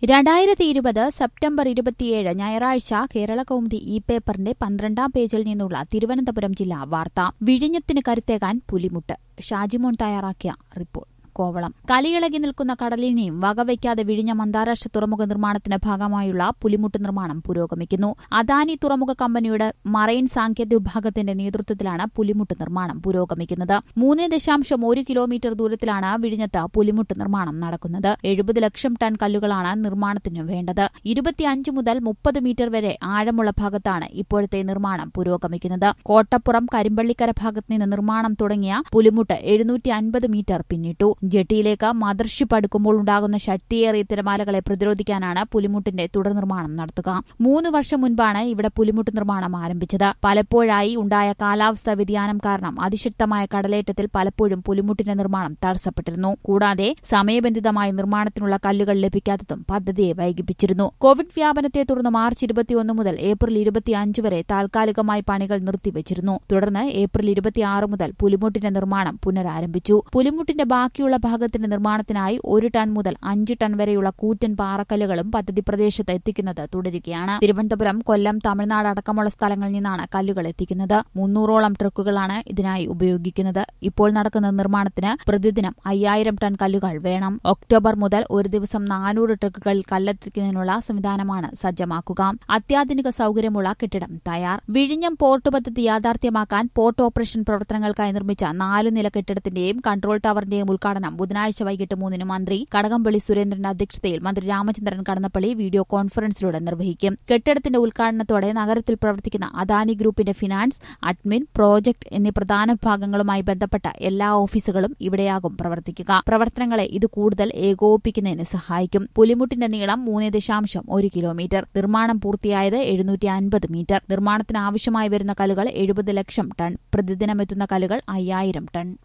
രണ്ടായിരത്തി ഇരുപത് സെപ്റ്റംബർ ഇരുപത്തിയേഴ് ഞായറാഴ്ച കേരള കൗമുദി ഇ പേപ്പറിന്റെ പന്ത്രണ്ടാം പേജിൽ നിന്നുള്ള തിരുവനന്തപുരം ജില്ലാ വാർത്ത വിഴിഞ്ഞത്തിന് കരുത്തേകാൻ പുലിമുട്ട് ഷാജിമോൻ തയ്യാറാക്കിയ റിപ്പോർട്ട് കോവളം കലിയിളകി നിൽക്കുന്ന കടലിനെയും വകവയ്ക്കാതെ വിഴിഞ്ഞം അന്താരാഷ്ട്ര തുറമുഖ നിർമ്മാണത്തിന്റെ ഭാഗമായുള്ള പുലിമുട്ട് നിർമ്മാണം പുരോഗമിക്കുന്നു അദാനി തുറമുഖ കമ്പനിയുടെ മറൈൻ സാങ്കേതിക വിഭാഗത്തിന്റെ നേതൃത്വത്തിലാണ് പുലിമുട്ട് നിർമ്മാണം പുരോഗമിക്കുന്നത് മൂന്ന് ദശാംശം ഒരു കിലോമീറ്റർ ദൂരത്തിലാണ് വിഴിഞ്ഞത്ത് പുലിമുട്ട് നിർമ്മാണം നടക്കുന്നത് എഴുപത് ലക്ഷം ടൺ കല്ലുകളാണ് നിർമ്മാണത്തിന് വേണ്ടത് ഇരുപത്തിയഞ്ച് മുതൽ മുപ്പത് മീറ്റർ വരെ ആഴമുള്ള ഭാഗത്താണ് ഇപ്പോഴത്തെ നിർമ്മാണം പുരോഗമിക്കുന്നത് കോട്ടപ്പുറം കരിമ്പള്ളിക്കര ഭാഗത്ത് നിന്ന് നിർമ്മാണം തുടങ്ങിയ പുലിമുട്ട് എഴുന്നൂറ്റി അൻപത് മീറ്റർ പിന്നിട്ടു ജെട്ടിയിലേക്ക് മദർഷിപ്പ് അടുക്കുമ്പോൾ ഉണ്ടാകുന്ന ശക്തിയേറിയ തിരമാലകളെ പ്രതിരോധിക്കാനാണ് പുലിമുട്ടിന്റെ തുടർ നിർമ്മാണം നടത്തുക മൂന്ന് വർഷം മുൻപാണ് ഇവിടെ പുലിമുട്ട് നിർമ്മാണം ആരംഭിച്ചത് പലപ്പോഴായി ഉണ്ടായ കാലാവസ്ഥാ വ്യതിയാനം കാരണം അതിശക്തമായ കടലേറ്റത്തിൽ പലപ്പോഴും പുലിമുട്ടിന്റെ നിർമ്മാണം തടസ്സപ്പെട്ടിരുന്നു കൂടാതെ സമയബന്ധിതമായി നിർമ്മാണത്തിനുള്ള കല്ലുകൾ ലഭിക്കാത്തതും പദ്ധതിയെ വൈകിപ്പിച്ചിരുന്നു കോവിഡ് വ്യാപനത്തെ തുടർന്ന് മാർച്ച് ഇരുപത്തിയൊന്ന് മുതൽ ഏപ്രിൽ ഇരുപത്തിയഞ്ച് വരെ താൽക്കാലികമായി പണികൾ നിർത്തിവച്ചിരുന്നു തുടർന്ന് ഏപ്രിൽ ഇരുപത്തിയാറ് മുതൽ പുലിമുട്ടിന്റെ നിർമ്മാണം പുനരാരംഭിച്ചു പുലിമുട്ടിന്റെ ബാക്കിയുള്ള ഭാഗത്തിന്റെ നിർമ്മാണത്തിനായി ഒരു ടൺ മുതൽ അഞ്ച് ടൺ വരെയുള്ള കൂറ്റൻ പാറക്കല്ലുകളും പദ്ധതി പ്രദേശത്ത് എത്തിക്കുന്നത് തുടരുകയാണ് തിരുവനന്തപുരം കൊല്ലം തമിഴ്നാട് അടക്കമുള്ള സ്ഥലങ്ങളിൽ നിന്നാണ് കല്ലുകൾ എത്തിക്കുന്നത് മുന്നൂറോളം ട്രക്കുകളാണ് ഇതിനായി ഉപയോഗിക്കുന്നത് ഇപ്പോൾ നടക്കുന്ന നിർമ്മാണത്തിന് പ്രതിദിനം അയ്യായിരം ടൺ കല്ലുകൾ വേണം ഒക്ടോബർ മുതൽ ഒരു ദിവസം നാനൂറ് ട്രക്കുകൾ കല്ലെത്തിക്കുന്നതിനുള്ള സംവിധാനമാണ് സജ്ജമാക്കുക അത്യാധുനിക സൌകര്യമുള്ള കെട്ടിടം തയ്യാർ വിഴിഞ്ഞം പോർട്ട് പദ്ധതി യാഥാർത്ഥ്യമാക്കാൻ പോർട്ട് ഓപ്പറേഷൻ പ്രവർത്തനങ്ങൾക്കായി നിർമ്മിച്ച നാലു നില കെട്ടിടത്തിന്റെയും കൺട്രോൾ ടവറിന്റെയും ഉദ്ഘാടനം ബുധനാഴ്ച വൈകിട്ട് മൂന്നിന് മന്ത്രി കടകംപള്ളി സുരേന്ദ്രന്റെ അധ്യക്ഷതയിൽ മന്ത്രി രാമചന്ദ്രൻ കടന്നപ്പള്ളി വീഡിയോ കോൺഫറൻസിലൂടെ നിർവഹിക്കും കെട്ടിടത്തിന്റെ ഉദ്ഘാടനത്തോടെ നഗരത്തിൽ പ്രവർത്തിക്കുന്ന അദാനി ഗ്രൂപ്പിന്റെ ഫിനാൻസ് അഡ്മിൻ പ്രോജക്ട് എന്നീ പ്രധാന വിഭാഗങ്ങളുമായി ബന്ധപ്പെട്ട എല്ലാ ഓഫീസുകളും ഇവിടെയാകും പ്രവർത്തിക്കുക പ്രവർത്തനങ്ങളെ ഇത് കൂടുതൽ ഏകോപിപ്പിക്കുന്നതിന് സഹായിക്കും പുലിമുട്ടിന്റെ നീളം മൂന്ന് ദശാംശം ഒരു കിലോമീറ്റർ നിർമ്മാണം പൂർത്തിയായത് എഴുന്നൂറ്റി അൻപത് മീറ്റർ നിർമ്മാണത്തിന് ആവശ്യമായി വരുന്ന കല്ലുകൾ എഴുപത് ലക്ഷം ടൺ പ്രതിദിനമെത്തുന്ന കല്ലുകൾ അയ്യായിരം ടൺ